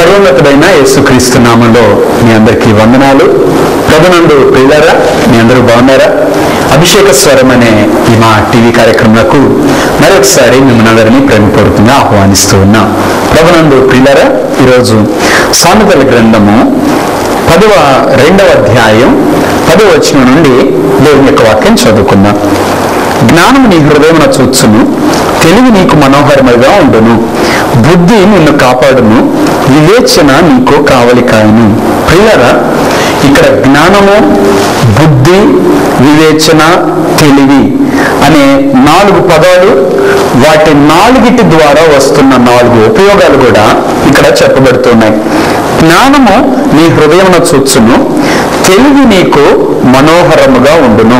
సర్వోన్నతుడైన యేసుక్రీస్తు నామంలో మీ అందరికీ వందనాలు ప్రభునందు ప్రియులారా మీ అందరూ బాగున్నారా అభిషేక స్వరం అనే ఈ మా టీవీ కార్యక్రమంలో మరొకసారి మిమ్మల్ని అందరినీ ప్రేమపూర్వకంగా ఆహ్వానిస్తూ ఉన్నాం ప్రభునందు ప్రియులారా ఈరోజు సామెతల గ్రంథము పదవ రెండవ అధ్యాయం పదవ వచనం నుండి దేవుని యొక్క వాక్యం చదువుకుందాం జ్ఞానము నీ హృదయమున చూచును తెలివి నీకు మనోహరముగా ఉండును బుద్ధి నిన్ను కాపాడును వివేచన నీకు కావలి కాయను ప్రియులరా ఇక్కడ జ్ఞానము బుద్ధి వివేచన తెలివి అనే నాలుగు పదాలు వాటి నాలుగిటి ద్వారా వస్తున్న నాలుగు ఉపయోగాలు కూడా ఇక్కడ చెప్పబడుతున్నాయి జ్ఞానము నీ హృదయమున చూచును తెలివి నీకు మనోహరముగా ఉండును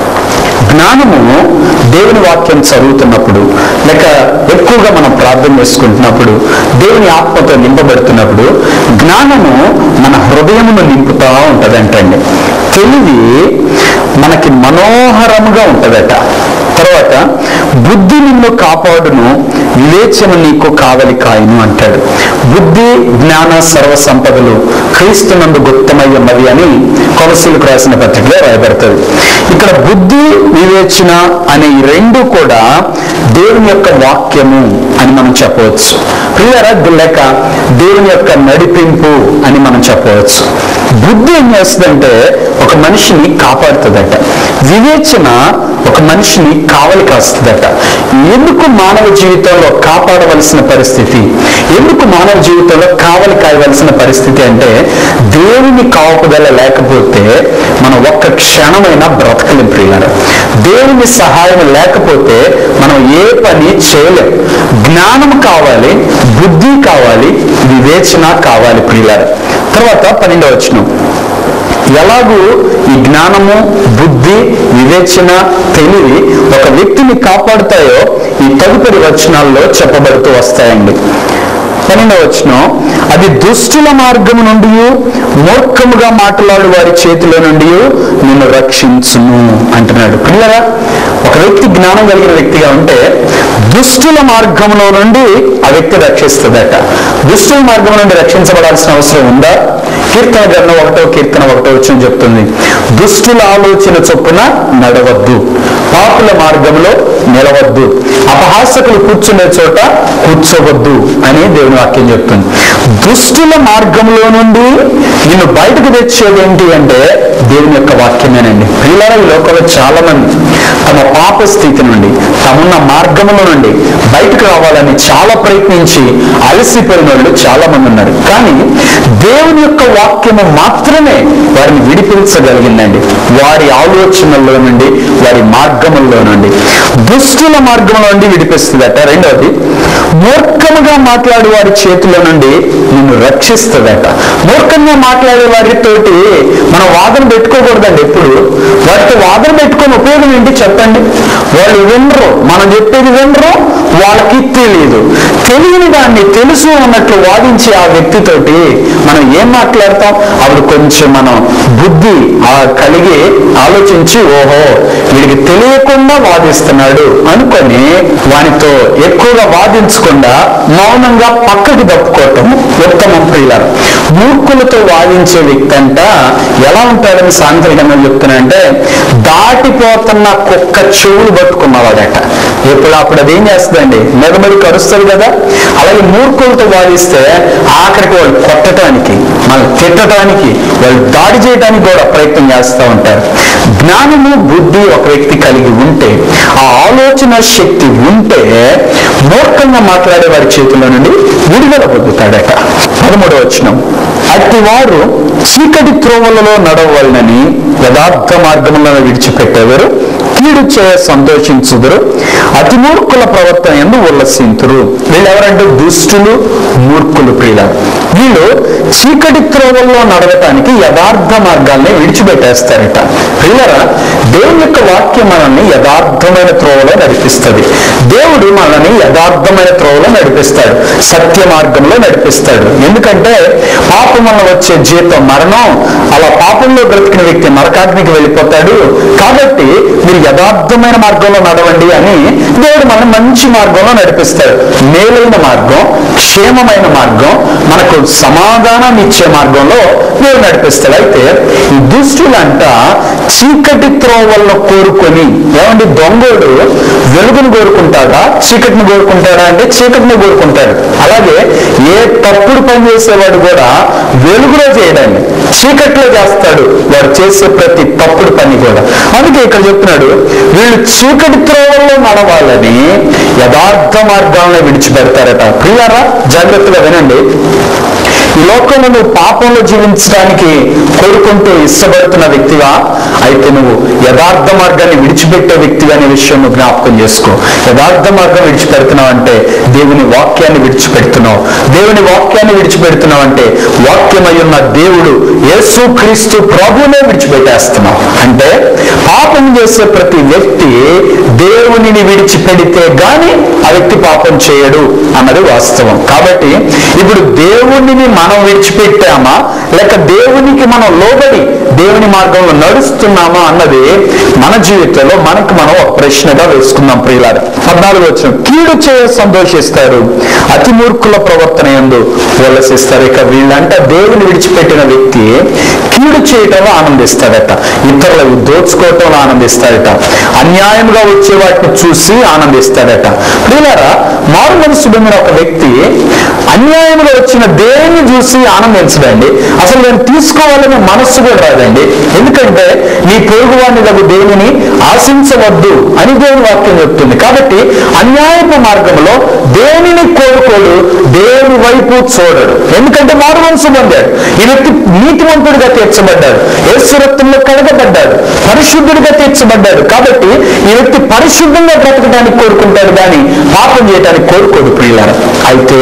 జ్ఞానము దేవుని వాక్యం చదువుతున్నప్పుడు లేక ఎక్కువగా మనం ప్రార్థన చేసుకుంటున్నప్పుడు దేవుని ఆత్మతో నింపబడుతున్నప్పుడు జ్ఞానము మన హృదయమును నింపుతా ఉంటదంటండి తెలివి మనకి మనోహరముగా ఉంటదట తర్వాత బుద్ధి నిన్ను కాపాడును వివేచన నీకు కావలి కాయను అంటాడు బుద్ధి జ్ఞాన సర్వ సంపదలు క్రీస్తునందు గుప్తమై ఉన్నది అని కొలసీలకు రాసిన పత్రికలో రాయబడుతుంది ఇక్కడ బుద్ధి వివేచన అనే ఈ రెండు కూడా దేవుని యొక్క వాక్యము అని మనం చెప్పవచ్చు ప్రియరా లేక దేవుని యొక్క నడిపింపు అని మనం చెప్పవచ్చు బుద్ధి ఏం చేస్తుందంటే ఒక మనిషిని కాపాడుతుందట వివేచన ఒక మనిషిని కావలి కాస్తుందట ఎందుకు మానవ జీవితంలో కాపాడవలసిన పరిస్థితి ఎందుకు మానవ జీవితంలో కావలి కాయవలసిన పరిస్థితి అంటే దేవుని కాపుదల లేకపోతే మనం ఒక్క క్షణమైనా బ్రతకలేం ప్రియులారా దేవుని సహాయం లేకపోతే మనం ఏ పని చేయలేం జ్ఞానం కావాలి బుద్ధి కావాలి వివేచన కావాలి ప్రియులారా తర్వాత పన్నెండవ వచనం ఎలాగూ ఈ జ్ఞానము బుద్ధి వివేచన తెలివి ఒక వ్యక్తిని కాపాడుతాయో ఈ తదుపరి వచనాల్లో చెప్పబడుతూ వస్తాయండి పన్నెండవ వచనం అది దుష్టుల మార్గము నుండి మూర్ఖముగా మాట్లాడు వారి చేతిలో నుండి నిన్ను రక్షించును అంటున్నాడు పిల్లరా ఒక వ్యక్తి జ్ఞానం కలిగిన వ్యక్తిగా ఉంటే దుష్టుల మార్గంలో నుండి ఆ వ్యక్తి రక్షిస్తుందట దుష్టుల మార్గం నుండి రక్షించబడాల్సిన అవసరం ఉందా కీర్తన గ్రంథం ఒకటో కీర్తన ఒకటో వచ్చిన చెప్తుంది దుష్టుల ఆలోచన చొప్పున నడవద్దు పాపుల మార్గంలో నిలవద్దు అపహాసకులు కూర్చునే చోట కూర్చోవద్దు అని దేవుని వాక్యం చెప్తుంది దుష్టుల మార్గంలో నుండి నిన్ను బయటకు తెచ్చేది ఏంటి అంటే దేవుని యొక్క వాక్యమేనండి పిల్లల ఈ లోకంలో చాలా మంది తమ పాప స్థితి నుండి తమున్న మార్గంలో నుండి బయటకు రావాలని చాలా ప్రయత్నించి అలసిపోయిన వాళ్ళు చాలా మంది ఉన్నారు కానీ దేవుని యొక్క వాక్యము మాత్రమే వారిని విడిపించగలిగిందండి వారి ఆలోచనల్లో నుండి వారి మార్గముల్లో నుండి దుష్టుల మార్గంలో నుండి విడిపిస్తుందట రెండవది మూర్ఖముగా మాట్లాడే వారి చేతిలో నుండి నిన్ను రక్షిస్తుందట మూర్ఖంగా మాట్లాడే వారితోటి మనం వాదన పెట్టుకోకూడదండి ఎప్పుడు వాటితో వాదన పెట్టుకొని ఉపయోగం ఏంటి చెప్పండి వాళ్ళు వినరు మనం చెప్పేది వినరు వాళ్ళకి తెలియదు తెలియని దాన్ని తెలుసు అన్నట్లు వాదించే ఆ వ్యక్తితోటి మనం ఏం మాట్లాడతాం అప్పుడు కొంచెం మనం బుద్ధి ఆ కలిగి ఆలోచించి ఓహో వీడికి తెలియకుండా వాదిస్తున్నాడు అనుకొని వానితో ఎక్కువగా వాదించకుండా మౌనంగా పక్కకి తప్పుకోవటం ఉత్తమం ప్రియులారు మూర్ఖులతో వాదించే వ్యక్తి అంట ఎలా ఉంటాడని సాంత్రికంగా చెప్తున్నానంటే దాటిపోతున్న కుక్క చెవులు పట్టుకున్నవాడట ఎప్పుడు అప్పుడు అది ఏం చేస్తుందండి మెదమడి కరుస్తుంది కదా అలాగే మూర్ఖులతో వాదిస్తే ఆఖరికి వాళ్ళు కొట్టడానికి మనం తిట్టడానికి వాళ్ళు దాడి చేయడానికి కూడా ప్రయత్నం చేస్తూ ఉంటారు జ్ఞానము బుద్ధి ఒక వ్యక్తి కలిగి ఉంటే ఆ ఆలోచన శక్తి ఉంటే మూర్ఖంగా మాట్లాడే వారి చేతుల్లో నుండి విడుదల పొందుతాడట పదమూడవ వచనం అట్టి వారు చీకటి త్రోవలలో నడవలనని యథార్థ మార్గములను విడిచిపెట్టేవారు కీడు చేయ సంతోషించుదురు అతి మూర్ఖుల ప్రవర్తన ఎందు ఉల్లసింతురు వీళ్ళు ఎవరంటే దుష్టులు మూర్ఖులు ప్రియుల వీళ్ళు చీకటి త్రోవల్లో నడవటానికి యథార్థ మార్గాల్ని విడిచిపెట్టేస్తారట ప్రియులరా దేవుని యొక్క వాక్యం మనల్ని యథార్థమైన త్రోవలో నడిపిస్తుంది దేవుడు మనల్ని యథార్థమైన త్రోవలో నడిపిస్తాడు సత్య మార్గంలో నడిపిస్తాడు ఎందుకంటే పాపం వల్ల వచ్చే జీతం మరణం అలా పాపంలో బ్రతికిన వ్యక్తి నరకాగ్నికి వెళ్ళిపోతాడు కాబట్టి మీరు యథార్థమైన మార్గంలో నడవండి అని దేవుడు మనల్ని మంచి మార్గంలో నడిపిస్తాడు మేలైన మార్గం క్షేమమైన మార్గం మనకు సమాధానాన్ని ఇచ్చే మార్గంలో దేవుడు నడిపిస్తాడు అయితే ఈ దుష్టులంట చీకటి త్రోవల్లో కోరుకొని ఏమండి దొంగోడు వెలుగును కోరుకుంటాడా చీకటిని కోరుకుంటాడా అంటే చీకటిని కోరుకుంటాడు అలాగే ఏ తప్పుడు పని చేసేవాడు కూడా వెలుగులో చేయడాన్ని చీకట్లో చేస్తాడు వాడు చేసే ప్రతి తప్పుడు పని కూడా అందుకే ఇక్కడ చెప్తున్నాడు వీళ్ళు చీకటి త్రోవల్లో నడవాలని యథార్థ మార్గాలను విడిచిపెడతారట ప్రియారా జాగ్రత్తగా వినండి ఈ లోకంలో నువ్వు పాపంలో జీవించడానికి కోరుకుంటూ ఇష్టపడుతున్న వ్యక్తిగా అయితే నువ్వు యథార్థ మార్గాన్ని విడిచిపెట్టే వ్యక్తిగా అనే విషయం నువ్వు జ్ఞాపకం చేసుకో యథార్థ మార్గం విడిచిపెడుతున్నావు అంటే దేవుని వాక్యాన్ని విడిచిపెడుతున్నావు దేవుని వాక్యాన్ని విడిచిపెడుతున్నావు అంటే వాక్యమై ఉన్న దేవుడు యేసు క్రీస్తు ప్రభునే విడిచిపెట్టేస్తున్నావు అంటే పాపం చేసే ప్రతి వ్యక్తి దేవునిని విడిచిపెడితే గాని ఆ వ్యక్తి పాపం చేయడు అన్నది వాస్తవం కాబట్టి ఇప్పుడు దేవునిని మనం విడిచిపెట్టామా లేక దేవునికి మనం లోబడి దేవుని మార్గంలో నడుస్తున్నామా అన్నది మన జీవితంలో మనకు మనం ఒక ప్రశ్నగా వేసుకుందాం ప్రియులారు పద్నాలుగు వచ్చిన కీడు చేయ సంతోషిస్తారు అతి మూర్ఖుల ప్రవర్తన ఎందు ఉల్లసిస్తారు ఇక వీళ్ళంట దేవుని విడిచిపెట్టిన వ్యక్తి కీడు చేయటంలో ఆనందిస్తాడట ఇతరులకు దోచుకోవటంలో ఆనందిస్తాడట అన్యాయంగా వచ్చే వాటిని చూసి ఆనందిస్తాడట ప్రియులారా మారు మనసు పొందిన ఒక వ్యక్తి అన్యాయంగా వచ్చిన దేన్ని చూసి ఆనందించడండి అసలు నేను తీసుకోవాలనే మనస్సు కూడా రాదండి ఎందుకంటే నీ పొరుగు వాడిని దగ్గర దేవుని ఆశించవద్దు అని దేవుని వాక్యం చెప్తుంది కాబట్టి అన్యాయపు మార్గంలో దేనిని కోరుకోడు దేవుని వైపు చూడడు ఎందుకంటే మారు మనసు పొందాడు ఈ వ్యక్తి నీతివంతుడిగా తీర్చబడ్డాడు యేసు రక్తంలో కడగబడ్డాడు పరిశుద్ధుడిగా తీర్చబడ్డాడు కాబట్టి ఈ వ్యక్తి పరిశుద్ధంగా బ్రతకడానికి కోరుకుంటాడు కానీ పాపం చేయడానికి కోరుకోడు ప్రియులారా అయితే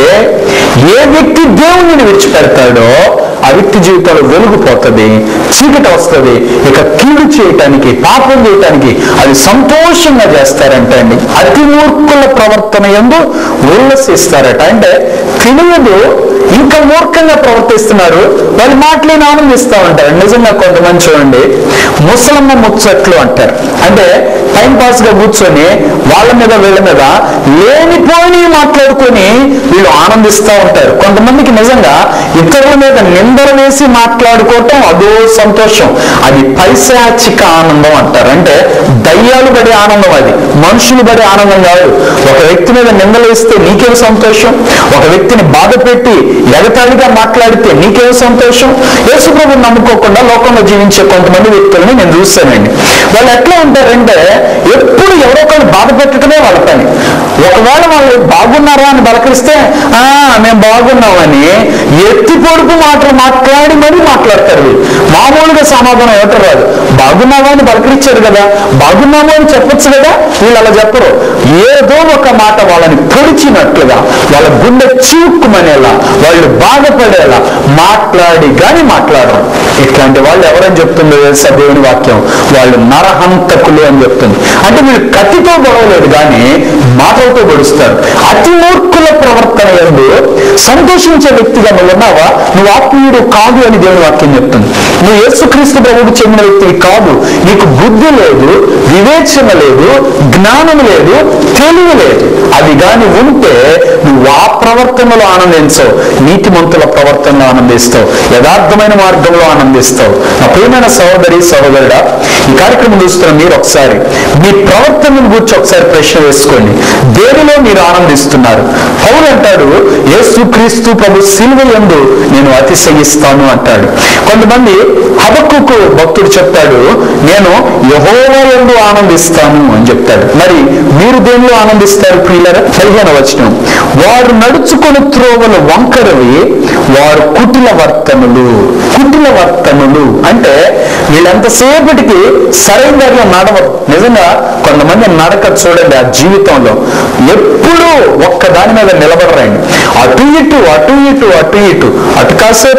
ఏ వ్యక్తి దేవుణ్ణి విడిచిపెడతాడో ఆ వ్యక్తి జీవితంలో వెలుగుపోతుంది చీకటి వస్తుంది ఇక కీడు చేయటానికి పాపం చేయటానికి అది సంతోషంగా చేస్తారంట అండి అతి మూర్ఖుల ప్రవర్తన ఎందు ఉల్లసిస్తారట అంటే తెలియదు ఇంకా మూర్ఖంగా ప్రవర్తిస్తున్నారు వాళ్ళ మాటలేని ఆనందిస్తూ ఉంటారు నిజంగా కొంతమంది చూడండి ముసలమ్మ ముచ్చట్లు అంటారు అంటే టైం పాస్ గా కూర్చొని వాళ్ళ మీద వీళ్ళ మీద లేనిపోయి మాట్లాడుకొని వీళ్ళు ఆనందిస్తూ ఉంటారు కొంతమందికి నిజంగా ఇతరుల మీద నిందలు వేసి మాట్లాడుకోవటం అదో సంతోషం అది పైశాచిక ఆనందం అంటారు అంటే దయ్యాలు పడే ఆనందం అది మనుషులు పడే ఆనందం కాదు ఒక వ్యక్తి మీద నిందలు వేస్తే నీకేం సంతోషం ఒక వ్యక్తిని బాధ పెట్టి ఎగతాళిగా మాట్లాడితే నీకేం సంతోషం యేసుప్రభు నమ్ముకోకుండా లోకంలో జీవించే కొంతమంది వ్యక్తులని నేను చూశానండి వాళ్ళు ఎట్లా ఉంటారంటే ఎప్పుడు ఎవరో ఒకరు బాధ పెట్టడమే వాళ్ళ పని ఒకవేళ వాళ్ళు బాగున్నారా అని బలకరిస్తే ఆ మేము బాగున్నామని ఎత్తి పొడుపు మాటలు మాట్లాడి మరీ మాట్లాడతారు వీళ్ళు మామూలుగా సమాధానం ఇవ్వటం రాదు బాగున్నావా అని బలకరించారు కదా బాగున్నాము అని చెప్పొచ్చు కదా వీళ్ళు అలా చెప్పరు ఏదో ఒక మాట వాళ్ళని పొడిచినట్లుగా వాళ్ళ గుండె చీక్కుమనేలా వాళ్ళు బాధపడేలా మాట్లాడి గాని మాట్లాడరు ఇట్లాంటి వాళ్ళు ఎవరని చెప్తుందో తెలుసా దేవుని వాక్యం వాళ్ళు నరహంతకులు అని చెప్తుంది అంటే మీరు కత్తితో గొడవలేదు కానీ మాటలతో గడుస్తారు అతి మూర్ఖుల ప్రవర్తన ఎందు సంతోషించే వ్యక్తిగా నువ్వు ఉన్నావా నువ్వు ఆత్మీయుడు కాదు అని దేవుని వాక్యం చెప్తుంది నువ్వు యేసుక్రీస్తు ప్రభువుకు చెందిన వ్యక్తివి కాదు నీకు బుద్ధి లేదు వివేచన లేదు జ్ఞానం లేదు తెలివి లేదు అది గాని ఉంటే నువ్వు ఆ ప్రవర్తనలో ఆనందించవు నీతిమంతుల ప్రవర్తనలో ఆనందిస్తావు యథార్థమైన మార్గంలో ఆనందిస్తావు నా ప్రియమైన సహోదరి సహోదరుడా ఈ కార్యక్రమం చూస్తున్న మీరు ఒకసారి మీ ప్రవర్తనను గురించి ఒకసారి ప్రశ్న వేసుకోండి దేనిలో మీరు ఆనందిస్తున్నారు పౌలు అంటాడు యేసుక్రీస్తు ప్రభు సిలువ యందు నేను అతిశయిస్తాను అంటాడు కొంతమంది హబక్కుకు భక్తుడు చెప్తాడు నేను యహోవా యందు ఆనందిస్తాను అని చెప్తాడు మరి మీరు దేనిలో ఆనందిస్తారు ప్రియులరా పదిహేను వచనం వారు నడుచుకొని త్రోవలు వంకరవి వారు కుటిల వర్తనులు కుటిల వర్తనులు అంటే వీళ్ళెంతసేపటికి సరైన దారిలో నడవరు నిజంగా కొంతమంది నడక చూడండి ఆ జీవితంలో ఎప్పుడూ ఒక్క దాని మీద నిలబడరండి అటు ఇటు అటు ఇటు అటు ఇటు అటు కాసేపు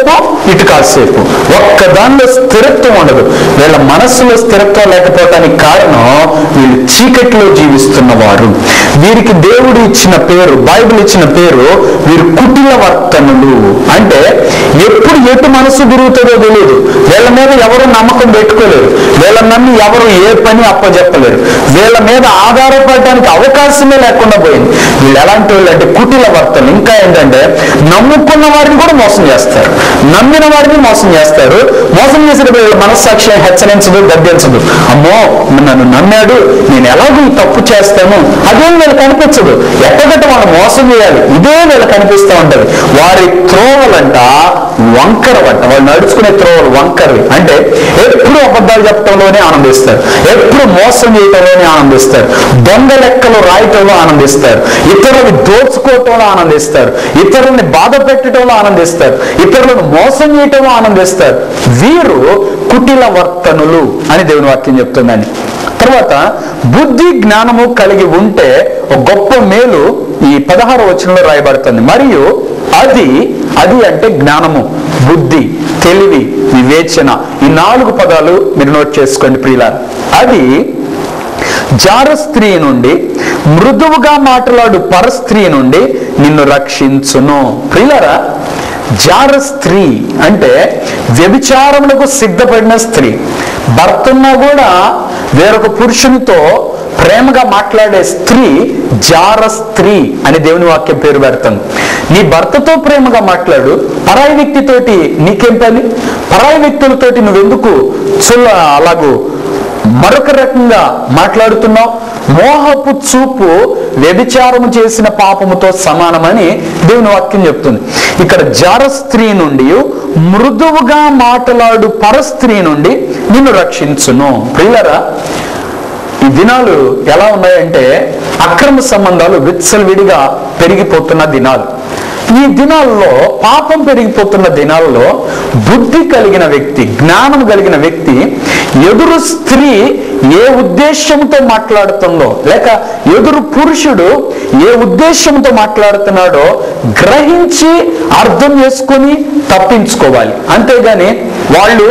ఇటు కాసేపు ఒక్క దానిలో స్థిరత్వం ఉండదు వీళ్ళ మనస్సులో స్థిరత్వం లేకపోవటానికి కారణం వీళ్ళు చీకటిలో జీవిస్తున్న వారు వీరికి దేవుడు ఇచ్చిన పేరు బైబిల్ ఇచ్చిన పేరు వీరు కుటిల వర్తనులు అంటే ఎప్పుడు ఎటు మనసు తిరుగుతుందో తెలియదు వీళ్ళ మీద ఎవరు నమ్మకం పెట్టుకోలేరు వీళ్ళ నమ్మి ఎవరు ఏ పని అప్పచెప్పలేరు వీళ్ళ మీద ఆధారపడడానికి అవకాశమే లేకుండా పోయింది వీళ్ళు ఎలాంటి వాళ్ళు అంటే కుటిల వర్తలు ఇంకా ఏంటంటే నమ్ముకున్న వారిని కూడా మోసం చేస్తారు నమ్మిన వారిని మోసం చేస్తారు మోసం చేసిన వీళ్ళ మనస్సాక్షి హెచ్చరించదు గద్దించదు అమ్మో నన్ను నమ్మాడు నేను ఎలాగో ఈ తప్పు చేస్తాను అదేం వీళ్ళు కనిపించదు ఎట్టగట్ట వాళ్ళు మోసం చేయాలి ఇదే వీళ్ళు కనిపిస్తూ ఉంటది వారి త్రోవలంట వంకర వంట వాళ్ళు నడుచుకునే త్రోవలు వంకరవి అంటే ఎప్పుడు అబద్ధాలు చెప్పడంలోనే ఆనందిస్తారు ఎప్పుడు మోసం చేయటంలోనే ఆనందిస్తారు దొంగ లెక్కలు రాయటంలో ఆనందిస్తారు ఇతరులను దోచుకోవటంలో ఆనందిస్తారు ఇతరుల్ని బాధ పెట్టడంలో ఆనందిస్తారు ఇతరులను మోసం చేయటంలో ఆనందిస్తారు వీరు కుటిల వర్తనులు అని దేవుని వాక్యం చెప్తుందని తర్వాత బుద్ధి జ్ఞానము కలిగి ఉంటే ఒక గొప్ప మేలు ఈ పదహారు వచనంలో రాయబడుతుంది మరియు అది అది అంటే జ్ఞానము బుద్ధి తెలివి వివేచన ఈ నాలుగు పదాలు మీరు నోట్ చేసుకోండి ప్రియుల అది జార స్త్రీ నుండి మృదువుగా మాట్లాడు పరస్త్రీ నుండి నిన్ను రక్షించును ప్రియులరా జార స్త్రీ అంటే వ్యభిచారములకు సిద్ధపడిన స్త్రీ భర్త ఉన్నా కూడా వేరొక పురుషునితో ప్రేమగా మాట్లాడే స్త్రీ జార స్త్రీ అని దేవుని వాక్యం పేరు పెడతాను నీ భర్తతో ప్రేమగా మాట్లాడు పరాయి వ్యక్తితోటి నీకేం పని పరాయి వ్యక్తులతోటి నువ్వెందుకు చుల్ల అలాగూ మరొక రకంగా మాట్లాడుతున్నావు మోహపు చూపు వ్యభిచారము చేసిన పాపముతో సమానమని దేవుని వాక్యం చెప్తుంది ఇక్కడ జార స్త్రీ నుండి మృదువుగా మాట్లాడు పరస్త్రీ నుండి నిన్ను రక్షించును ప్రియులరా ఈ దినాలు ఎలా ఉన్నాయంటే అక్రమ సంబంధాలు విచ్చలవిడిగా పెరిగిపోతున్న దినాలు ఈ దినాల్లో పాపం పెరిగిపోతున్న దినాల్లో బుద్ధి కలిగిన వ్యక్తి జ్ఞానం కలిగిన వ్యక్తి ఎదురు స్త్రీ ఏ ఉద్దేశంతో మాట్లాడుతుందో లేక ఎదురు పురుషుడు ఏ ఉద్దేశంతో మాట్లాడుతున్నాడో గ్రహించి అర్థం చేసుకొని తప్పించుకోవాలి అంతేగాని వాళ్ళు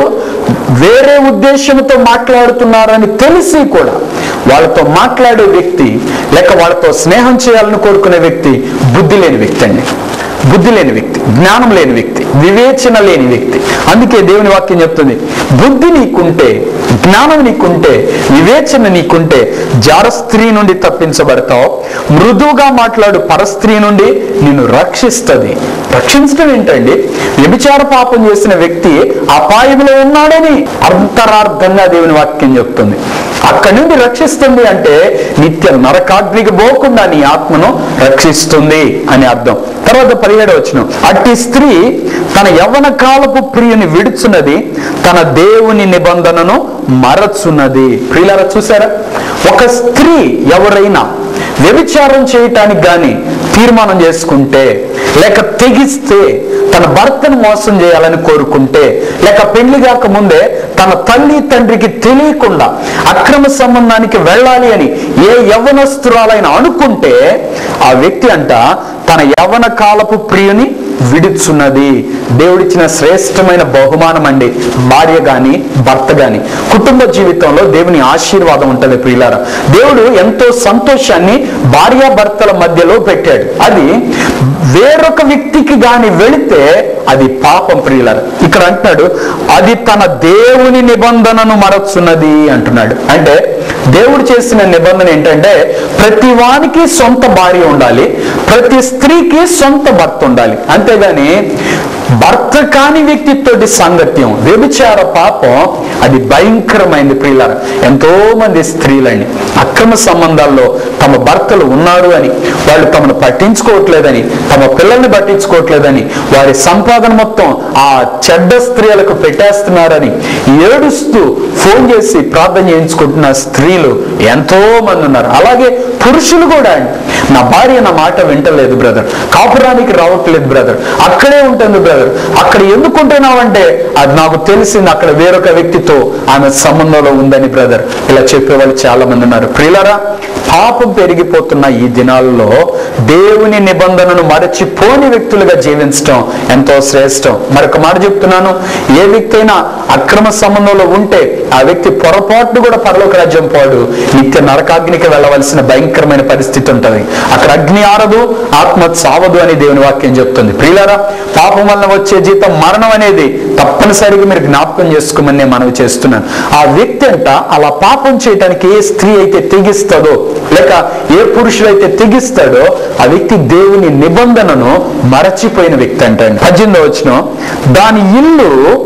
వేరే ఉద్దేశంతో మాట్లాడుతున్నారని తెలిసి కూడా వాళ్ళతో మాట్లాడే వ్యక్తి లేక వాళ్ళతో స్నేహం చేయాలని కోరుకునే వ్యక్తి బుద్ధి లేని వ్యక్తి అండి బుద్ధి లేని వ్యక్తి జ్ఞానం లేని వ్యక్తి వివేచన లేని వ్యక్తి అందుకే దేవుని వాక్యం చెప్తుంది బుద్ధి నీకుంటే జ్ఞానం నీకుంటే వివేచన నీకుంటే జార స్త్రీ నుండి తప్పించబడతావు మృదువుగా మాట్లాడు పరస్త్రీ నుండి నిన్ను రక్షిస్తుంది రక్షించడం ఏంటండి వ్యభిచార పాపం చేసిన వ్యక్తి అపాయంలో ఉన్నాడని అంతరార్థంగా దేవుని వాక్యం చెప్తుంది అక్కడి నుండి రక్షిస్తుంది అంటే నిత్య నరకాగ్నికి పోకుండా నీ ఆత్మను రక్షిస్తుంది అని అర్థం తర్వాత పదిహేడు వచ్చిన అట్టి స్త్రీ తన యవ్వన కాలపు ప్రియుని విడుచున్నది తన దేవుని నిబంధనను మరచున్నది ప్రియులారా చూసారా ఒక స్త్రీ ఎవరైనా వ్యభిచారం చేయటానికి గాని తీర్మానం చేసుకుంటే లేక తెగిస్తే తన భర్తను మోసం చేయాలని కోరుకుంటే లేక పెళ్లి కాక ముందే తన తల్లి తండ్రికి తెలియకుండా అక్రమ సంబంధానికి వెళ్ళాలి అని ఏ యవ్వనస్తురాలైన అనుకుంటే ఆ వ్యక్తి అంట తన యవ్వన కాలపు ప్రియుని విడుచున్నది దేవుడిచ్చిన శ్రేష్టమైన బహుమానం అండి భార్య గాని భర్త గాని కుటుంబ జీవితంలో దేవుని ఆశీర్వాదం ఉంటుంది ప్రియులారా దేవుడు ఎంతో సంతోషాన్ని భార్యాభర్తల మధ్యలో పెట్టాడు అది వేరొక వ్యక్తికి గాని వెళితే అది పాపం ప్రియులారా ఇక్కడ అంటున్నాడు అది తన దేవుని నిబంధనను మరచున్నది అంటున్నాడు అంటే దేవుడు చేసిన నిబంధన ఏంటంటే ప్రతి వానికి సొంత భార్య ఉండాలి ప్రతి స్త్రీకి సొంత భర్త ఉండాలి అంతేగాని భర్త కాని వ్యక్తితోటి సాంగత్యం వ్యభిచార పాపం అది భయంకరమైంది ప్రియులార ఎంతో మంది స్త్రీలని అక్రమ సంబంధాల్లో తమ భర్తలు ఉన్నారు అని వాళ్ళు తమను పట్టించుకోవట్లేదని తమ పిల్లల్ని పట్టించుకోవట్లేదని వారి సంపాదన మొత్తం ఆ చెడ్డ స్త్రీలకు పెట్టేస్తున్నారని ఏడుస్తూ ఫోన్ చేసి ప్రార్థన చేయించుకుంటున్న స్త్రీలు ఎంతో మంది ఉన్నారు అలాగే పురుషులు కూడా అండి నా భార్య నా మాట వింటలేదు బ్రదర్ కాపురానికి రావట్లేదు బ్రదర్ అక్కడే ఉంటుంది బ్రదర్ అక్కడ ఎందుకు ఉంటున్నావంటే అది నాకు తెలిసింది అక్కడ వేరొక వ్యక్తితో ఆమె సంబంధంలో ఉందని బ్రదర్ ఇలా చెప్పేవాళ్ళు చాలా మంది ఉన్నారు ప్రియులరా పాపం పెరిగిపోతున్న ఈ దినాల్లో దేవుని నిబంధనను మరచిపోని వ్యక్తులుగా జీవించడం ఎంతో శ్రేష్టం మరొక మాట చెప్తున్నాను ఏ వ్యక్తి అయినా అక్రమ సంబంధంలో ఉంటే ఆ వ్యక్తి పొరపాటు కూడా పరలోక రాజ్యం పోడు నిత్య నరకాగ్నికి వెళ్ళవలసిన భయంకరమైన పరిస్థితి ఉంటుంది అక్కడ అగ్ని ఆరదు ఆత్మ చావదు అని దేవుని వాక్యం చెప్తుంది ప్రియులారా పాపం వలన వచ్చే జీతం మరణం అనేది తప్పనిసరిగా మీరు జ్ఞాపకం చేసుకోమని నేను మనవి చేస్తున్నాను ఆ వ్యక్తి అంట అలా పాపం చేయడానికి ఏ స్త్రీ అయితే తెగిస్తుందో లేక ఏ పురుషుడైతే తెగిస్తాడో ఆ వ్యక్తి దేవుని నిబంధనను మరచిపోయిన వ్యక్తి అంట పద్దెనిమిదో వచ్చిన దాని ఇల్లు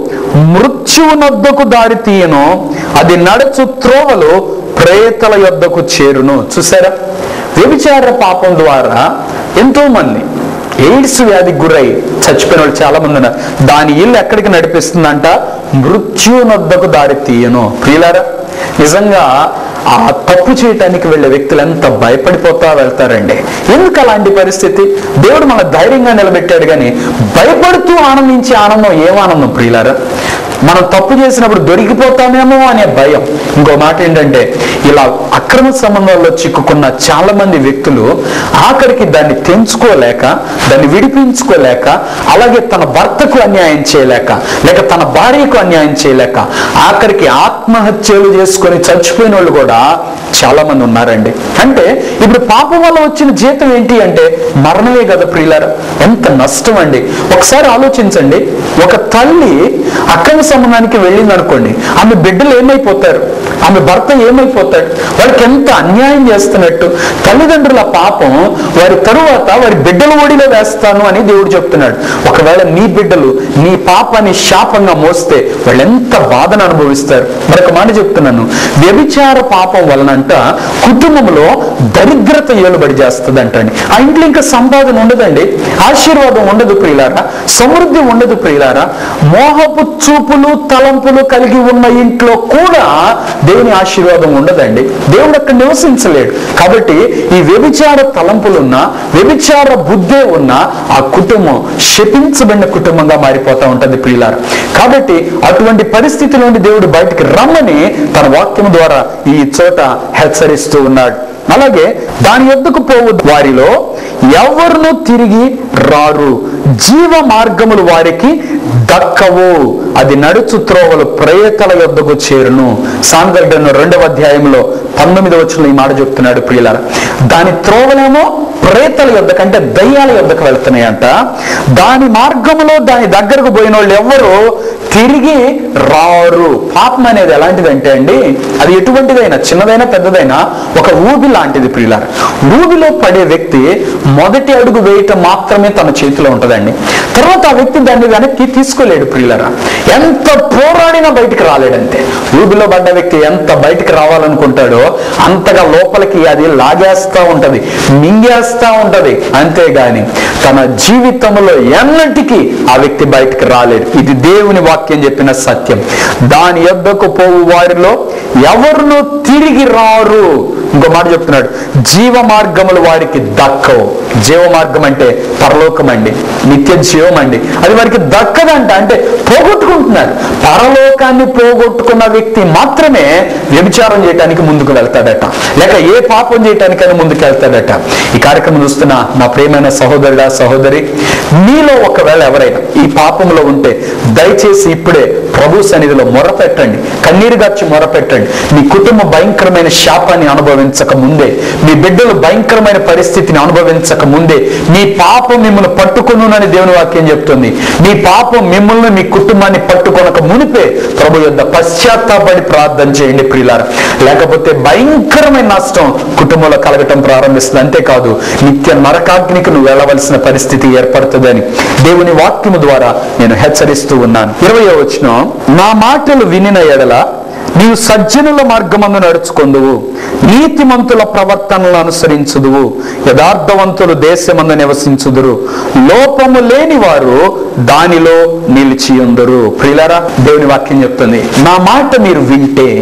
మృత్యువునొద్దకు దారి తీయను అది నడుచు త్రోవలు ప్రేతల యొద్దకు చేరును చూసారా వ్యభిచార పాపం ద్వారా ఎంతో మంది ఎయిడ్స్ వ్యాధికి గురై చచ్చిపోయిన వాళ్ళు చాలా మంది ఉన్నారు దాని ఇల్లు ఎక్కడికి నడిపిస్తుందంట మృత్యునొద్దకు దారి తీయను ప్రియులారా నిజంగా ఆ తప్పు చేయటానికి వెళ్ళే వ్యక్తులు ఎంత భయపడిపోతా వెళ్తారండి ఎందుకు అలాంటి పరిస్థితి దేవుడు మన ధైర్యంగా నిలబెట్టాడు కానీ భయపడుతూ ఆనందించే ఆనందం ఏం ఆనందం ప్రియులారా మనం తప్పు చేసినప్పుడు దొరికిపోతామేమో అనే భయం ఇంకో మాట ఏంటంటే ఇలా అక్రమ సంబంధాల్లో చిక్కుకున్న చాలా మంది వ్యక్తులు ఆఖరికి దాన్ని తెంచుకోలేక దాన్ని విడిపించుకోలేక అలాగే తన భర్తకు అన్యాయం చేయలేక లేక తన భార్యకు అన్యాయం చేయలేక ఆఖరికి ఆత్మహత్యలు చేసుకొని చచ్చిపోయిన వాళ్ళు కూడా చాలా మంది ఉన్నారండి అంటే ఇప్పుడు పాపం వల్ల వచ్చిన జీతం ఏంటి అంటే మరణమే కదా ప్రియులారా ఎంత నష్టం అండి ఒకసారి ఆలోచించండి ఒక తల్లి అక్రమ సంబంధానికి వెళ్ళింది అనుకోండి ఆమె బిడ్డలు ఏమైపోతారు ఆమె భర్త ఏమైపోతాడు వారికి ఎంత అన్యాయం చేస్తున్నట్టు తల్లిదండ్రుల పాపం వారి తరువాత వారి బిడ్డల ఒడిలో వేస్తాను అని దేవుడు చెప్తున్నాడు ఒకవేళ నీ బిడ్డలు నీ పాపాన్ని శాపంగా మోస్తే వాళ్ళు ఎంత బాధను అనుభవిస్తారు మరొక మాట చెప్తున్నాను వ్యభిచార పాపం వలనంట కుటుంబంలో దరిద్రత ఏలుబడి చేస్తుంది అంటండి ఆ ఇంట్లో ఇంకా సంపాదన ఉండదండి ఆశీర్వాదం ఉండదు ప్రియులారా సమృద్ధి ఉండదు ప్రియులారా మోహపు చూపులు తలంపులు కలిగి ఉన్న ఇంట్లో కూడా దేవుని ఆశీర్వాదం ఉండదండి దేవుడు అక్కడ నివసించలేడు కాబట్టి ఈ వ్యభిచార తలంపులున్న వ్యభిచార బుద్ధే ఉన్న ఆ కుటుంబం శపించబడిన కుటుంబంగా మారిపోతా ఉంటది ప్రియులారా కాబట్టి అటువంటి పరిస్థితి నుండి దేవుడు బయటికి రమ్మని తన వాక్యం ద్వారా ఈ చోట హెచ్చరిస్తూ ఉన్నాడు అలాగే దాని యొద్దకు పోవు వారిలో ఎవరును తిరిగి రారు జీవ మార్గములు వారికి దక్కవు అది నడుచు త్రోవలు ప్రేతల యొద్దకు చేరును సాందర్గను రెండవ అధ్యాయంలో పంతొమ్మిది వచ్చిన ఈ మాట చెప్తున్నాడు ప్రియులార దాని త్రోవలేమో ప్రేతల యొద్దకు అంటే దయ్యాల యొద్దకు వెళ్తున్నాయంట దాని మార్గములో దాని దగ్గరకు పోయిన వాళ్ళు ఎవ్వరు తిరిగి రారు పాపం అనేది ఎలాంటిదంటే అండి అది ఎటువంటిదైనా చిన్నదైనా పెద్దదైనా ఒక ఊబి లాంటిది ప్రియులార ఊబిలో పడే వ్యక్తి మొదటి అడుగు వేయటం మాత్రమే తన చేతిలో ఉంటుందండి తర్వాత ఆ వ్యక్తి దాన్ని వెనక్కి తీసుకోలేడు ప్రియులరా ఎంత పోరాడినా బయటికి రాలేడంతే ఊబిలో పడ్డ వ్యక్తి ఎంత బయటికి రావాలనుకుంటాడో అంతగా లోపలికి అది లాగేస్తా ఉంటది మింగేస్తా ఉంటది అంతేగాని తన జీవితంలో ఎన్నటికీ ఆ వ్యక్తి బయటికి రాలేడు ఇది దేవుని వాక్యం చెప్పిన సత్యం దాని యొద్దకు పోవు వారిలో ఎవరును తిరిగి రారు ఇంకో మాట చెప్తున్నాడు జీవ మార్గములు వారికి దక్కవు జీవ మార్గం అంటే పరలోకం అండి నిత్య జీవం అండి అది వారికి దక్కదంట అంటే పోగొట్టుకుంటున్నారు పరలోకాన్ని పోగొట్టుకున్న వ్యక్తి మాత్రమే వ్యభిచారం చేయడానికి ముందుకు వెళ్తాడట లేక ఏ పాపం చేయటానికైనా ముందుకు వెళ్తాడట ఈ కార్యక్రమం చూస్తున్న నా ప్రియమైన సహోదరుడా సహోదరి మీలో ఒకవేళ ఎవరైనా ఈ పాపంలో ఉంటే దయచేసి ఇప్పుడే ప్రభు సన్నిధిలో మొరపెట్టండి కన్నీరు గచ్చి మొరపెట్టండి మీ కుటుంబం భయంకరమైన శాపాన్ని అనుభవించక ముందే మీ బిడ్డలు భయంకరమైన పరిస్థితిని అనుభవించక ముందే మీ పాపం మిమ్మల్ని పట్టుకునునని దేవుని వాక్యం చెప్తుంది మీ పాపం మిమ్మల్ని మీ కుటుంబాన్ని పట్టుకొనక మునిపే ప్రభు యొద్ద పశ్చాత్తాపడి ప్రార్థన చేయండి ప్రియులార లేకపోతే భయంకరమైన నష్టం కుటుంబంలో కలగటం ప్రారంభిస్తుంది అంతేకాదు నిత్య నరకాగ్నికి నువ్వు వెళ్ళవలసిన పరిస్థితి ఏర్పడుతుందని దేవుని వాక్యము ద్వారా నేను హెచ్చరిస్తూ ఉన్నాను ఇరవై వచ్చిన నా మాటలు వినిన ఎడల నీవు సజ్జనుల మార్గమందు నడుచుకొందువు నీతిమంతుల ప్రవర్తనలు అనుసరించుదువు యథార్థవంతులు దేశమందు నివసించుదురు లోపము లేని వారు దానిలో నిలిచి ఉందరు ప్రియులారా దేవుని వాక్యం చెప్తుంది నా మాట మీరు వింటే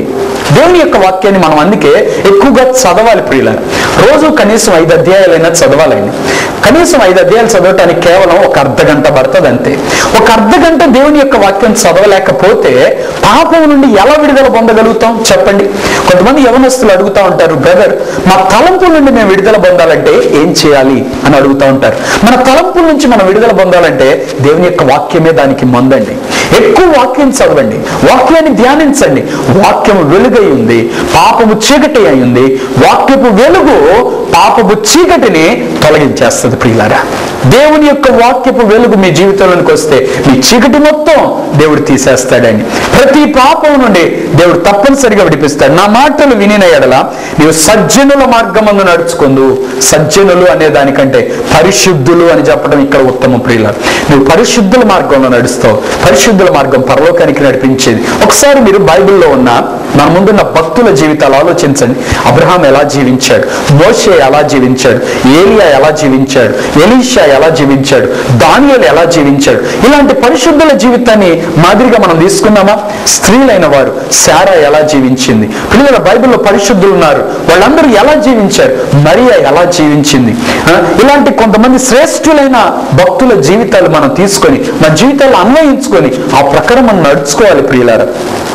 దేవుని యొక్క వాక్యాన్ని మనం అందుకే ఎక్కువగా చదవాలి ప్రియుల రోజు కనీసం ఐదు అధ్యాయాలైనా చదవాలండి కనీసం ఐదు అధ్యాయాలు చదవటానికి కేవలం ఒక అర్ధ గంట పడుతుంది అంతే ఒక అర్ధ గంట దేవుని యొక్క వాక్యం చదవలేకపోతే పాపం నుండి ఎలా విడుదల పొందగలుగుతాం చెప్పండి కొంతమంది యవనస్తులు అడుగుతా ఉంటారు బ్రదర్ మా తలంపుల నుండి మేము విడుదల పొందాలంటే ఏం చేయాలి అని అడుగుతా ఉంటారు మన తలంపుల నుంచి మనం విడుదల పొందాలంటే దేవుని యొక్క వాక్యమే దానికి మందండి ఎక్కువ వాక్యం చదవండి వాక్యాన్ని ధ్యానించండి వాక్యం వెలుగై ఉంది పాపము చీకటి అయి ఉంది వాక్యపు వెలుగు పాపపు చీకటిని తొలగించేస్తుంది ప్రియులారా దేవుని యొక్క వాక్యపు వెలుగు మీ జీవితంలోనికి వస్తే మీ చీకటి మొత్తం దేవుడు తీసేస్తాడండి ప్రతి పాపం నుండి దేవుడు తప్పనిసరిగా విడిపిస్తాడు నా మాటలు వినిన ఎడల నీవు సజ్జనుల మార్గమందు నడుచుకుందు సజ్జనులు అనే దానికంటే పరిశుద్ధులు అని చెప్పడం ఇక్కడ ఉత్తమ ప్రియుల నువ్వు పరిశుద్ధుల మార్గంలో నడుస్తావు పరిశుద్ధుల మార్గం పరలోకానికి నడిపించేది ఒకసారి మీరు బైబిల్లో ఉన్న మన ముందున్న భక్తుల జీవితాలు ఆలోచించండి అబ్రహాం ఎలా జీవించాడు మోషే ఎలా జీవించాడు ఏలియా ఎలా జీవించాడు ఎలీషా ఎలా జీవించాడు దానియలు ఎలా జీవించాడు ఇలాంటి పరిశుద్ధుల జీవితాన్ని మాదిరిగా మనం తీసుకున్నామా స్త్రీలైన వారు శారా ఎలా జీవించింది పిల్లల బైబిల్లో పరిశుద్ధులు ఉన్నారు వాళ్ళందరూ ఎలా జీవించారు మరియా ఎలా జీవించింది ఆ, ఇలాంటి కొంతమంది శ్రేష్ఠులైన భక్తుల జీవితాలు మనం తీసుకొని మన జీవితాలు అన్వయించుకొని ఆ ప్రకారం మనం నడుచుకోవాలి ప్రియులారా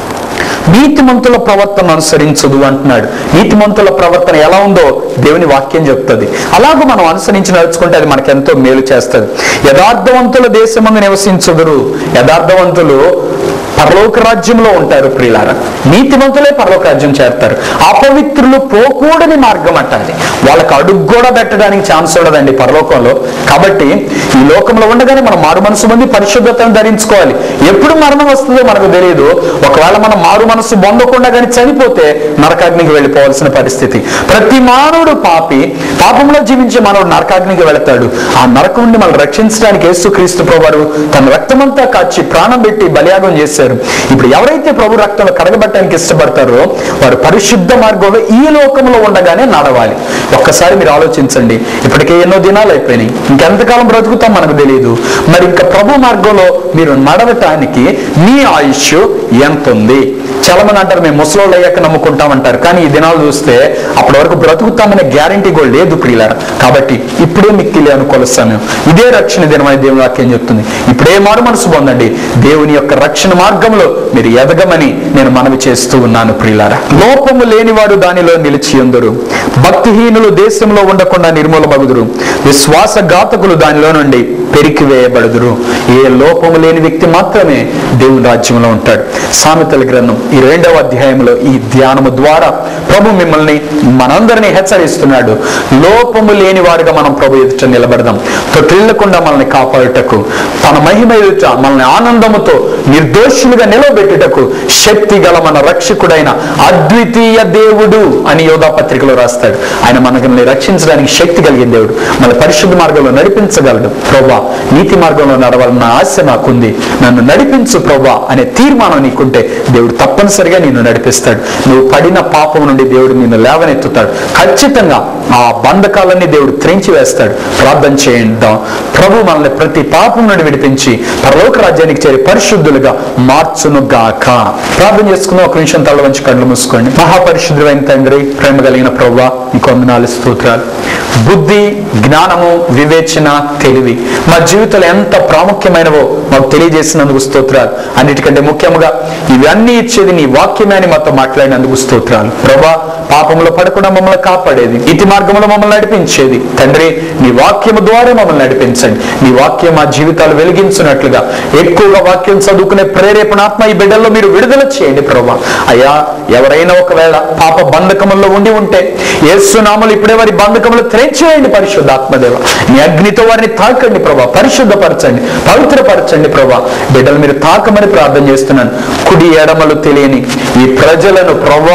నీతిమంతుల ప్రవర్తన అనుసరించదు అంటున్నాడు నీతిమంతుల ప్రవర్తన ఎలా ఉందో దేవుని వాక్యం చెప్తుంది అలాగూ మనం అనుసరించి నడుచుకుంటే అది మనకు ఎంతో మేలు చేస్తుంది యథార్థవంతుల దేశమందు నివసించదురు యథార్థవంతులు పరలోక రాజ్యంలో ఉంటారు ప్రియులారా నీతిమంతులే పరలోక రాజ్యం చేస్తారు అపవిత్రులు పోకూడని మార్గం అంటారు వాళ్ళకి అడుగు కూడా పెట్టడానికి ఛాన్స్ ఉండదండి పరలోకంలో కాబట్టి ఈ లోకంలో ఉండగానే మనం మారు మనసు మంది పరిశుద్ధతను ధరించుకోవాలి ఎప్పుడు మరణం వస్తుందో మనకు తెలియదు ఒకవేళ మనం మారు మనసు పొందకుండా కానీ చనిపోతే నరకాగ్నికి వెళ్ళిపోవాల్సిన పరిస్థితి ప్రతి మానవుడు పాపి పాపంలో జీవించే మానవుడు నరకాగ్నికి వెళతాడు ఆ నరకం నుండి మనం రక్షించడానికి యేసుక్రీస్తు ప్రభువారు తన రక్తమంతా కాచి ప్రాణం పెట్టి బలియాగం చేశారు ఇప్పుడు ఎవరైతే ప్రభు రక్తంలో కడగబట్టడానికి ఇష్టపడతారో వారు పరిశుద్ధ మార్గంలో ఈ లోకంలో ఉండగానే నడవాలి ఒక్కసారి మీరు ఆలోచించండి ఇప్పటికే ఎన్నో దినాలు అయిపోయినాయి ఇంకెంతకాలం బ్రతుకుతాం మనకు తెలియదు మరి ఇంకా ప్రభు మార్గంలో మీరు నడవటానికి మీ ఆయుష్ ఎంత ఉంది చాలా మంది అంటారు మేము ముసలోళ్ళు అయ్యాక నమ్ముకుంటామంటారు కానీ ఈ దినాలు చూస్తే అప్పటి వరకు బ్రతుకుతామనే గ్యారంటీ కూడా లేదు ప్రియులారా కాబట్టి ఇప్పుడే మిక్కిలే అనుకోవాలి సమయం ఇదే రక్షణ దినమని దేవుని వాక్యం చెప్తుంది ఇప్పుడే మారు మనసు పొందండి దేవుని యొక్క రక్షణ మార్గంలో మీరు ఎదగమని నేను మనవి చేస్తూ ఉన్నాను ప్రియులారా లోపము లేనివాడు దానిలో నిలిచి ఉందరు భక్తిహీనులు దేశంలో ఉండకుండా నిర్మూలమగుదురు విశ్వాసఘాతకులు దానిలో నుండి పెరికివేయబడుదురు ఏ లోపము లేని వ్యక్తి మాత్రమే దేవుని రాజ్యంలో ఉంటాడు సామెతల గ్రంథం ఈ రెండవ అధ్యాయంలో ఈ ధ్యానము ద్వారా ప్రభు మిమ్మల్ని మనందరినీ హెచ్చరిస్తున్నాడు లోపము లేని వారుగా మనం ప్రభు ఎదుట నిలబడదాం తొట్టిల్లకుండా మనల్ని కాపాడుటకు తన మహిమ ఎదుట మనల్ని ఆనందముతో నిర్దోషులుగా నిలబెట్టుటకు శక్తి గల మన రక్షకుడైన అద్వితీయ దేవుడు అని యోగా పత్రికలో రాస్తాడు ఆయన మనల్ని రక్షించడానికి శక్తి కలిగిన దేవుడు మన పరిశుద్ధ మార్గంలో నడిపించగలడు ప్రభా నీతి మార్గంలో నడవాలన్న ఆశ నాకుంది నన్ను నడిపించు ప్రభా అనే తీర్మానం నీకుంటే దేవుడు తప్పనిసరిగా నిన్ను నడిపిస్తాడు నువ్వు పడిన పాపం నుండి దేవుడు నిన్ను లేవనెత్తుతాడు ఖచ్చితంగా ఆ బంధకాలన్నీ దేవుడు త్రెంచి వేస్తాడు ప్రార్థన చేయండి ప్రభు మనల్ని ప్రతి పాపం నుండి విడిపించి పరలోక రాజ్యానికి చేరి పరిశుద్ధులుగా మార్చును గాక ప్రార్థన చేసుకున్న ఒక నిమిషం తల వంచి కళ్ళు మూసుకోండి మహాపరిశుద్ధులైన తండ్రి ప్రేమ కలిగిన ప్రభు నీకు వందనాలు స్తోత్రాలు బుద్ధి జ్ఞానము వివేచన తెలివి మా జీవితంలో ఎంత ప్రాముఖ్యమైనవో మాకు తెలియజేసినందుకు స్తోత్రాలు అన్నిటికంటే ముఖ్యంగా ఇవన్నీ ఇచ్చేది నీ వాక్యమే అని మాతో మాట్లాడినందుకు స్తోత్రాలు ప్రభా పాపంలో పడకుండా మమ్మల్ని కాపాడేది ఇతి మార్గంలో మమ్మల్ని నడిపించేది తండ్రి నీ వాక్యము ద్వారా మమ్మల్ని నడిపించండి నీ వాక్యం మా జీవితాలు వెలిగించినట్లుగా ఎక్కువగా వాక్యం చదువుకునే ప్రేరేపణాత్మ ఈ బిడ్డల్లో మీరు విడుదల చేయండి ప్రభా అయ్యా ఎవరైనా ఒకవేళ పాప బంధకముల్లో ఉండి ఉంటే ఏసునామలు ఇప్పుడే వారి బంధకములు తెరచేయండి పరిశుద్ధ ఆత్మదేవ నీ అగ్నితో వారిని తాకండి ప్రభా పరిశుద్ధపరచండి పవిత్రపరచండి ప్రభా బిడ్డలు మీరు తాకమని ప్రార్థన చేస్తున్నాను కుడి ఎడమలు తెలియని ఈ ప్రజలను ప్రభా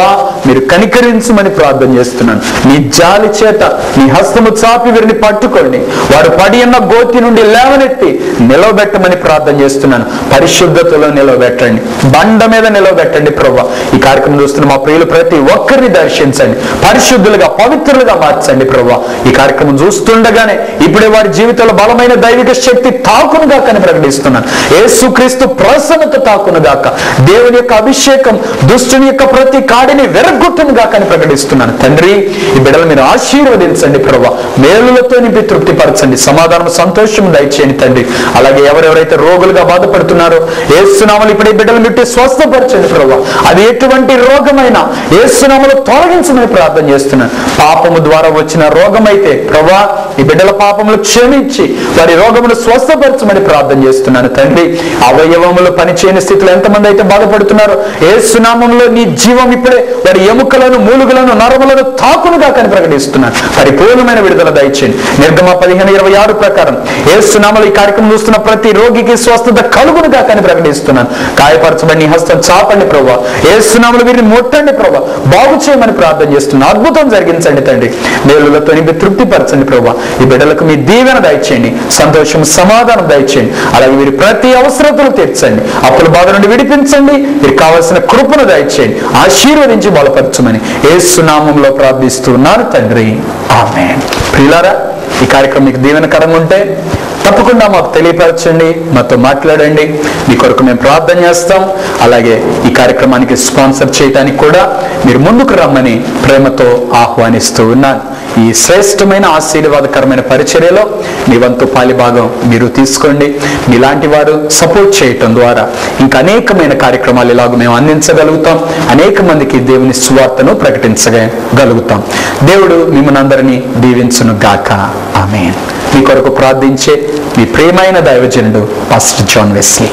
మీరు కనికరించమని ప్రార్థన చేస్తున్నాను నీ జాలి చేత నీ హస్తము చాపి వీరిని పట్టుకోండి వారు పడి ఉన్న గోతి నుండి లేవనెత్తి నిలవబెట్టమని ప్రార్థన చేస్తున్నాను పరిశుద్ధతలో నిలవబెట్టండి బండ మీద నిలవబెట్టండి ప్రభా ఈ కార్యక్రమం చూస్తున్న మా ప్రియులు ప్రతి ఒక్కరిని దర్శించండి పరిశుద్ధులుగా పవిత్రులుగా మార్చండి ప్రభా ఈ కార్యక్రమం చూస్తుండగానే ఇప్పుడే వారి జీవితంలో బలమైన దైవిక శక్తి తాకునుగా కని ప్రకటిస్తున్నాను యేసుక్రీస్తు ప్రసన్నత తాకునుగాక దేవుని యొక్క అభిషేకం దుష్టుని యొక్క ప్రతి కాడిని వెరగొట్టునుగా కని ప్రకటిస్తున్నాను తండ్రి ఈ బిడ్డలు మీరు ఆశీర్వదించండి ప్రభా మేలులతో నింపి తృప్తిపరచండి సమాధానం సంతోషం దయచేయండి తండ్రి అలాగే ఎవరెవరైతే రోగులుగా బాధపడుతున్నారో ఏసునామలు ఇప్పుడు ఈ బిడ్డలు ముట్టి స్వస్థపరచండి ప్రభా అది ఎటువంటి రోగమైనా ఏసునామలు తొలగించమని ప్రార్థన చేస్తున్నాను పాపము ద్వారా వచ్చిన రోగమైతే ప్రభా ఈ బిడ్డల పాపములు క్షమించి వారి రోగములు స్వస్థపరచమని ప్రార్థన చేస్తున్నాను తండ్రి అవయవములు పనిచేయని స్థితిలో ఎంతమంది అయితే బాధపడుతున్నారో ఏ సునామంలో నీ జీవం ఇప్పుడే వారి ఎముకలను మూలుగులను నరములను తాకునుగా కని ప్రకటిస్తున్నాను పరిపూర్ణమైన విడుదల దయచేయండి నిర్గమ పదిహేను ఇరవై ఆరు ప్రకారం ఏ సునామలు ఈ కార్యక్రమం చూస్తున్న ప్రతి రోగికి స్వస్థత కలుగునుగా కని ప్రకటిస్తున్నాను గాయపరచబడి నీ హస్తం చాపండి ప్రభా ఏ సునామలు వీరిని ముట్టండి ప్రభా బాగు చేయమని ప్రార్థన చేస్తున్నాను అద్భుతం జరిగించండి తండ్రి మేలులతో నింపి తృప్తిపరచండి ప్రభా ఈ బిడ్డలకు మీ దీవెన దయచేయండి సంతోషం సమాధానం దయచేయండి అలాగే వీరి ప్రతి అవసరతలు తీర్చండి అప్పుల బాధ నుండి విడిపించండి వీరికి కావలసిన కృపను దయచేయండి ఆశీర్వదించి బలపరచమని ఏసునామంలో ప్రార్థిస్తున్నాను తండ్రి ఆమె ప్రియులారా ఈ కార్యక్రమం మీకు దీవెనకరంగా ఉంటే తప్పకుండా మాకు తెలియపరచండి మాతో మాట్లాడండి మీ కొరకు మేము ప్రార్థన చేస్తాం అలాగే ఈ కార్యక్రమానికి స్పాన్సర్ చేయడానికి కూడా మీరు ముందుకు రమ్మని ప్రేమతో ఆహ్వానిస్తూ ఉన్నాను ఈ శ్రేష్టమైన ఆశీర్వాదకరమైన పరిచర్యలో మీ వంతు పాలిభాగం మీరు తీసుకోండి మీలాంటి వారు సపోర్ట్ చేయటం ద్వారా ఇంకా అనేకమైన కార్యక్రమాలు ఇలాగ మేము అందించగలుగుతాం అనేక మందికి దేవుని సువార్తను ప్రకటించగలుగుతాం దేవుడు మిమ్మల్ని అందరినీ దీవించును గాక ఆమె మీ కొరకు ప్రార్థించే మీ ప్రియమైన దైవజనుడు pastor John Wesley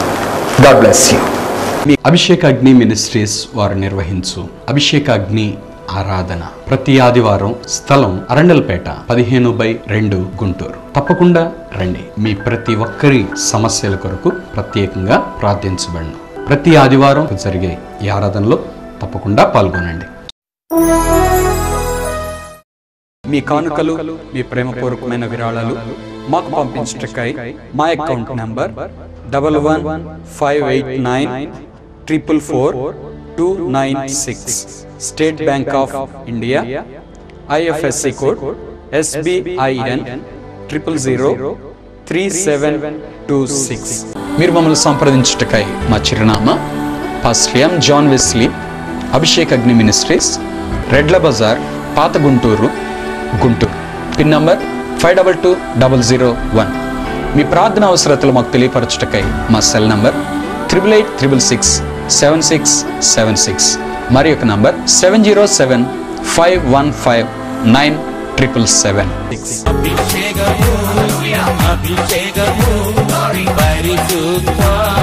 God bless you మీ అభిషేక అగ్ని మినిస్ట్రీస్ వారు నిర్వహించు అభిషేక అగ్ని ఆరాధన ప్రతి ఆదివారం స్థలం అరండల్పేట పదిహేను బై రెండు గుంటూరు తప్పకుండా రండి మీ ప్రతి ఒక్కరి సమస్యల కొరకు ప్రత్యేకంగా ప్రార్థించబడను ప్రతి ఆదివారం జరిగే ఈ ఆరాధనలో తప్పకుండా పాల్గొనండి మీ కానుకలు మీ ప్రేమపూర్వకమైన విరాళాలు మాకు పంపించటకై మా account number double one five eight nine triple four two nine six State Bank of India IFSC code SBIN triple zero three seven two six మీరు మమ్మల్ని సంప్రదించుటకై మా చిరునామా పాస్టర్ ఎం జాన్ వెస్లీ అభిషేక్ అగ్ని మినిస్ట్రీస్ రెడ్ల బజార్ పాత Guntur Guntur pin number five double two double zero one మీ ప్రార్థన అవసరతలు మాకు తెలియపరచుటకై మా cell number triple eight triple six seven six seven six మరి యొక్క number seven zero seven five one five nine triple seven six అభిషేకము అభిషేకము పరిశుద్ధ